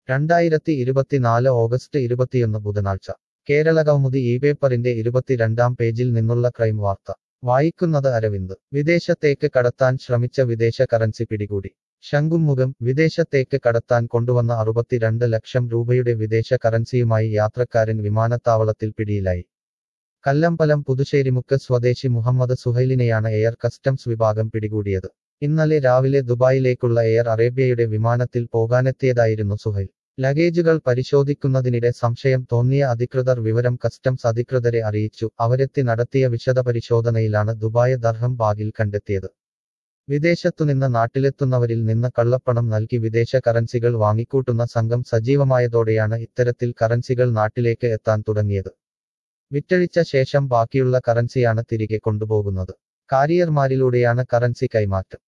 രണ്ടായിരത്തി ഇരുപത്തിനാല് ഓഗസ്റ്റ് ഇരുപത്തിയൊന്ന് ബുധനാഴ്ച കേരള കൗമുദി ഈ പേപ്പറിന്റെ ഇരുപത്തിരണ്ടാം പേജിൽ നിന്നുള്ള ക്രൈം വാർത്ത വായിക്കുന്നത് അരവിന്ദ് വിദേശത്തേക്ക് കടത്താൻ ശ്രമിച്ച വിദേശ കറൻസി പിടികൂടി ശംഖുമുഖം വിദേശത്തേക്ക് കടത്താൻ കൊണ്ടുവന്ന അറുപത്തിരണ്ട് ലക്ഷം രൂപയുടെ വിദേശ കറൻസിയുമായി യാത്രക്കാരൻ വിമാനത്താവളത്തിൽ പിടിയിലായി കല്ലമ്പലം പുതുശ്ശേരിമുക്ക് സ്വദേശി മുഹമ്മദ് സുഹൈലിനെയാണ് എയർ കസ്റ്റംസ് വിഭാഗം പിടികൂടിയത് ഇന്നലെ രാവിലെ ദുബായിലേക്കുള്ള എയർ അറേബ്യയുടെ വിമാനത്തിൽ പോകാനെത്തിയതായിരുന്നു സുഹൈൽ ലഗേജുകൾ പരിശോധിക്കുന്നതിനിടെ സംശയം തോന്നിയ അധികൃതർ വിവരം കസ്റ്റംസ് അധികൃതരെ അറിയിച്ചു അവരെത്തി നടത്തിയ വിശദപരിശോധനയിലാണ് ദുബായ് ദർഹം ബാഗിൽ കണ്ടെത്തിയത് വിദേശത്തുനിന്ന് നാട്ടിലെത്തുന്നവരിൽ നിന്ന് കള്ളപ്പണം നൽകി വിദേശ കറൻസികൾ വാങ്ങിക്കൂട്ടുന്ന സംഘം സജീവമായതോടെയാണ് ഇത്തരത്തിൽ കറൻസികൾ നാട്ടിലേക്ക് എത്താൻ തുടങ്ങിയത് വിറ്റഴിച്ച ശേഷം ബാക്കിയുള്ള കറൻസിയാണ് തിരികെ കൊണ്ടുപോകുന്നത് കാരിയർമാരിലൂടെയാണ് കറൻസി കൈമാറ്റം